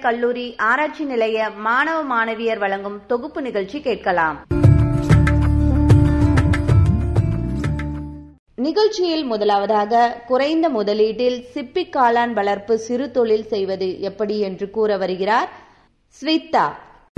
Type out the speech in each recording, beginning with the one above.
கல்லூரி ஆராய்ச்சி நிலைய மாணவ மாணவியர் வழங்கும் தொகுப்பு நிகழ்ச்சி கேட்கலாம் நிகழ்ச்சியில் முதலாவதாக குறைந்த முதலீட்டில் சிப்பி காளான் வளர்ப்பு சிறு தொழில் செய்வது எப்படி என்று கூற வருகிறார் ஸ்விதா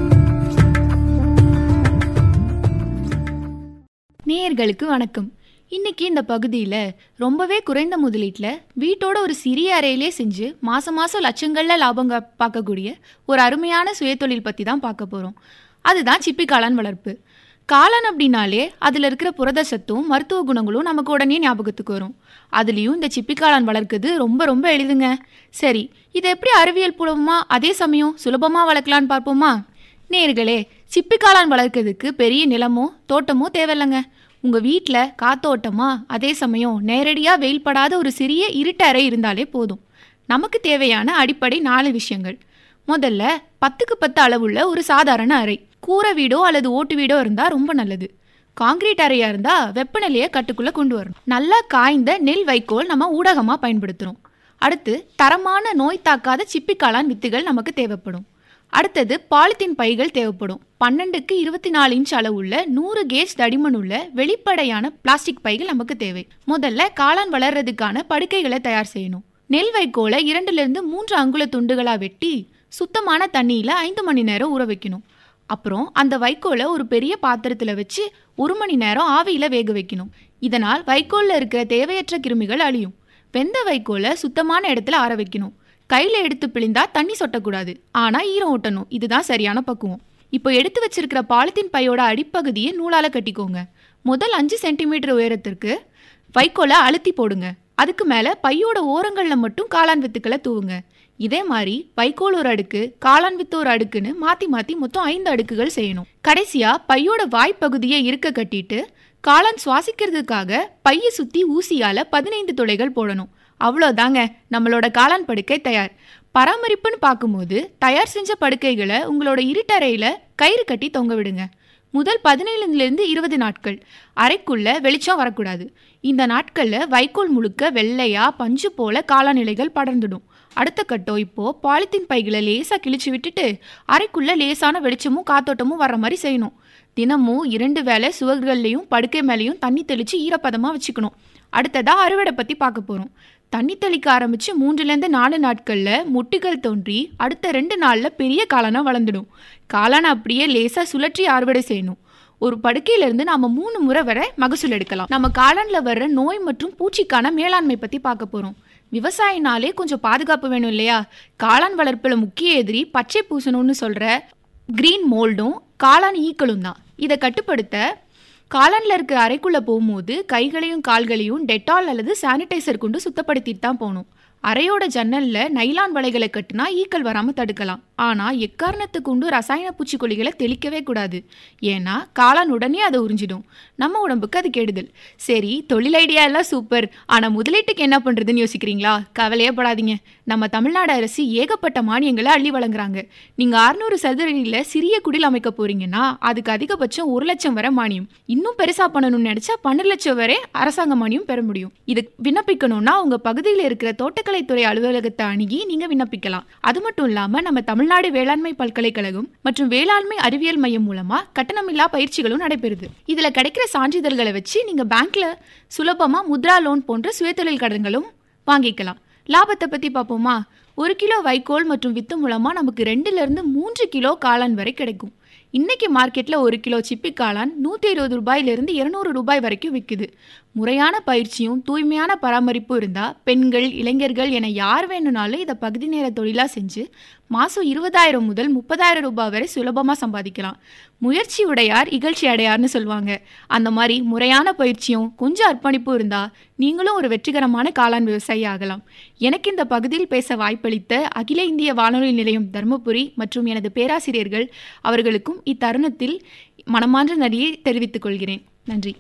நேயர்களுக்கு வணக்கம் இன்னைக்கு இந்த பகுதியில் ரொம்பவே குறைந்த முதலீட்டில் வீட்டோட ஒரு சிறிய அறையிலே செஞ்சு மாசம் மாசம் லட்சங்கள்ல லாபம் கா- பார்க்கக்கூடிய ஒரு அருமையான சுயதொழில் பற்றி தான் பார்க்க போகிறோம் அதுதான் சிப்பி காளான் வளர்ப்பு காளான் அப்படின்னாலே அதில் இருக்கிற புரத சத்தும் மருத்துவ குணங்களும் நமக்கு உடனே ஞாபகத்துக்கு வரும் அதுலேயும் இந்த சிப்பி காளான் வளர்க்குறது ரொம்ப ரொம்ப எளிதுங்க சரி இதை எப்படி அறிவியல் பூர்வமாக அதே சமயம் சுலபமாக வளர்க்கலான்னு பார்ப்போமா நேர்களே சிப்பி காளான் வளர்க்கறதுக்கு பெரிய நிலமோ தோட்டமோ தேவையில்லைங்க உங்கள் வீட்டில் காத்தோட்டமா அதே சமயம் நேரடியாக வெயில் படாத ஒரு சிறிய இருட்டு அறை இருந்தாலே போதும் நமக்கு தேவையான அடிப்படை நாலு விஷயங்கள் முதல்ல பத்துக்கு பத்து அளவுள்ள ஒரு சாதாரண அறை கூரை வீடோ அல்லது ஓட்டு வீடோ இருந்தால் ரொம்ப நல்லது காங்கிரீட் அறையா இருந்தா வெப்பநிலையை கட்டுக்குள்ள கொண்டு வரணும் நல்லா காய்ந்த நெல் வைக்கோல் நம்ம ஊடகமா பயன்படுத்துறோம் அடுத்து தரமான நோய் தாக்காத சிப்பி காளான் வித்துகள் நமக்கு தேவைப்படும் அடுத்தது பாலித்தீன் பைகள் தேவைப்படும் பன்னெண்டுக்கு இருபத்தி நாலு இன்ச் அளவுள்ள நூறு கேஜ் தடிமன் உள்ள வெளிப்படையான பிளாஸ்டிக் பைகள் நமக்கு தேவை முதல்ல காளான் வளர்றதுக்கான படுக்கைகளை தயார் செய்யணும் நெல் வைக்கோலை இரண்டுல இருந்து மூன்று அங்குல துண்டுகளா வெட்டி சுத்தமான தண்ணியில ஐந்து மணி நேரம் ஊற வைக்கணும் அப்புறம் அந்த வைக்கோலை ஒரு பெரிய பாத்திரத்துல வச்சு ஒரு மணி நேரம் ஆவியில வேக வைக்கணும் இதனால் வைக்கோல்ல இருக்கிற தேவையற்ற கிருமிகள் அழியும் வெந்த வைக்கோலை சுத்தமான இடத்துல ஆற வைக்கணும் கையில எடுத்து பிழிந்தா தண்ணி சொட்டக்கூடாது ஆனா ஈரம் ஒட்டணும் இதுதான் சரியான பக்குவம் இப்போ எடுத்து வச்சிருக்கிற பாலித்தீன் பையோட அடிப்பகுதியை நூலால கட்டிக்கோங்க முதல் அஞ்சு சென்டிமீட்டர் உயரத்திற்கு வைக்கோலை அழுத்தி போடுங்க அதுக்கு மேல பையோட ஓரங்கள்ல மட்டும் காளான் வித்துக்களை தூவுங்க இதே மாதிரி வைக்கோல் ஒரு அடுக்கு காளான் வித்து ஒரு அடுக்குன்னு மாத்தி மாத்தி மொத்தம் ஐந்து அடுக்குகள் செய்யணும் கடைசியா பையோட வாய்ப்பகுதியை இருக்க கட்டிட்டு காளான் சுவாசிக்கிறதுக்காக பையை சுத்தி ஊசியால பதினைந்து துளைகள் போடணும் அவ்வளோதாங்க நம்மளோட காளான் படுக்கை தயார் பராமரிப்புன்னு பார்க்கும்போது தயார் செஞ்ச படுக்கைகளை உங்களோட இருட்டறையில கயிறு கட்டி தொங்க விடுங்க முதல் பதினேழுலேருந்து இருபது நாட்கள் அறைக்குள்ள வெளிச்சம் வரக்கூடாது இந்த நாட்கள்ல வைக்கோல் முழுக்க வெள்ளையா பஞ்சு போல காளான் இலைகள் படர்ந்துடும் அடுத்த கட்டம் இப்போ பாலித்தீன் பைகளை லேசா கிழிச்சு விட்டுட்டு அறைக்குள்ள லேசான வெளிச்சமும் காத்தோட்டமும் வர்ற மாதிரி செய்யணும் தினமும் இரண்டு வேளை சுவர்கள்லையும் படுக்கை மேலேயும் தண்ணி தெளிச்சு ஈரப்பதமா வச்சுக்கணும் அடுத்ததா அறுவடை பத்தி பார்க்க போறோம் தண்ணி தெளிக்க ஆரம்பிச்சு மூன்றுலேருந்து நாலு நாட்கள்ல முட்டுகள் தோன்றி அடுத்த ரெண்டு நாள்ல பெரிய காளானா வளர்ந்துடும் காளானை அப்படியே லேசா சுழற்றி அறுவடை செய்யணும் ஒரு படுக்கையில இருந்து நாம மூணு முறை வரை மகசூல் எடுக்கலாம் நம்ம காளான்ல வர்ற நோய் மற்றும் பூச்சிக்கான மேலாண்மை பத்தி பார்க்க போறோம் விவசாயினாலே கொஞ்சம் பாதுகாப்பு வேணும் இல்லையா காளான் வளர்ப்புல முக்கிய எதிரி பச்சை பூசணும்னு சொல்ற கிரீன் மோல்டும் காளான் ஈக்களும் தான் இதை கட்டுப்படுத்த காளான்ல இருக்கிற அறைக்குள்ள போகும்போது கைகளையும் கால்களையும் டெட்டால் அல்லது சானிடைசர் கொண்டு சுத்தப்படுத்திட்டு தான் போகணும் அறையோட ஜன்னல்ல நைலான் வலைகளை கட்டினா ஈக்கள் வராம தடுக்கலாம் ஆனா எக்காரணத்தை கொண்டு ரசாயன பூச்சிக்கொல்லிகளை தெளிக்கவே கூடாது ஏன்னா காளான் உடனே அதை உறிஞ்சிடும் நம்ம உடம்புக்கு அது கெடுதல் சரி தொழில் ஐடியா எல்லாம் சூப்பர் ஆனா முதலீட்டுக்கு என்ன பண்றதுன்னு யோசிக்கிறீங்களா கவலையே படாதீங்க நம்ம தமிழ்நாடு அரசு ஏகப்பட்ட மானியங்களை அள்ளி வழங்குறாங்க நீங்க அறுநூறு சதுரடியில சிறிய குடில் அமைக்க போறீங்கன்னா அதுக்கு அதிகபட்சம் ஒரு லட்சம் வரை மானியம் இன்னும் பெருசா பண்ணணும்னு நினைச்சா பன்னெண்டு லட்சம் வரை அரசாங்க மானியம் பெற முடியும் இது விண்ணப்பிக்கணும்னா உங்க பகுதியில் இருக்கிற தோட்டக்கலைத்துறை அலுவலகத்தை அணுகி நீங்க விண்ணப்பிக்கலாம் அது மட்டும் இல்லாம நம்ம தமிழ்நாடு வேளாண்மை பல்கலைக்கழகம் மற்றும் வேளாண்மை அறிவியல் மையம் மூலமா கட்டணமில்லா பயிற்சிகளும் நடைபெறுது இதுல கிடைக்கிற சான்றிதழ்களை வச்சு நீங்க பேங்க்ல சுலபமா முத்ரா லோன் போன்ற சுயதொழில் கடன்களும் வாங்கிக்கலாம் லாபத்தை பத்தி பார்ப்போமா ஒரு கிலோ வைக்கோல் மற்றும் வித்து மூலமா நமக்கு ரெண்டுல இருந்து மூன்று கிலோ காளான் வரை கிடைக்கும் இன்னைக்கு மார்க்கெட்ல ஒரு கிலோ சிப்பி காளான் நூற்றி இருபது ரூபாயிலிருந்து இருநூறு ரூபாய் வரைக்கும் விற்குது முறையான பயிற்சியும் தூய்மையான பராமரிப்பும் இருந்தா பெண்கள் இளைஞர்கள் என யார் வேணும்னாலும் இதை பகுதி நேர தொழிலா செஞ்சு மாசம் இருபதாயிரம் முதல் முப்பதாயிரம் ரூபாய் வரை சுலபமா சம்பாதிக்கலாம் முயற்சி உடையார் இகழ்ச்சி அடையார்னு சொல்லுவாங்க அந்த மாதிரி முறையான பயிற்சியும் கொஞ்சம் அர்ப்பணிப்பும் இருந்தா நீங்களும் ஒரு வெற்றிகரமான காளான் விவசாயி ஆகலாம் எனக்கு இந்த பகுதியில் பேச வாய்ப்பளித்த அகில இந்திய வானொலி நிலையம் தருமபுரி மற்றும் எனது பேராசிரியர்கள் அவர்களுக்கும் இத்தருணத்தில் மனமார்ந்த நன்றியை தெரிவித்துக் கொள்கிறேன் நன்றி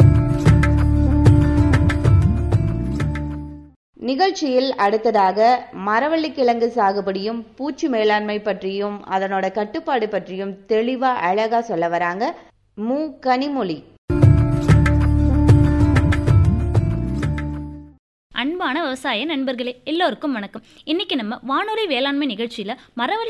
நிகழ்ச்சியில் அடுத்ததாக மரவள்ளி கிழங்கு சாகுபடியும் பூச்சி மேலாண்மை பற்றியும் அதனோட கட்டுப்பாடு பற்றியும் தெளிவா அழகா சொல்ல வராங்க மு கனிமொழி அன்பான விவசாய நண்பர்களே எல்லோருக்கும் வணக்கம் இன்னைக்கு நம்ம வானொலி வேளாண்மை நிகழ்ச்சியில மரவள்ளி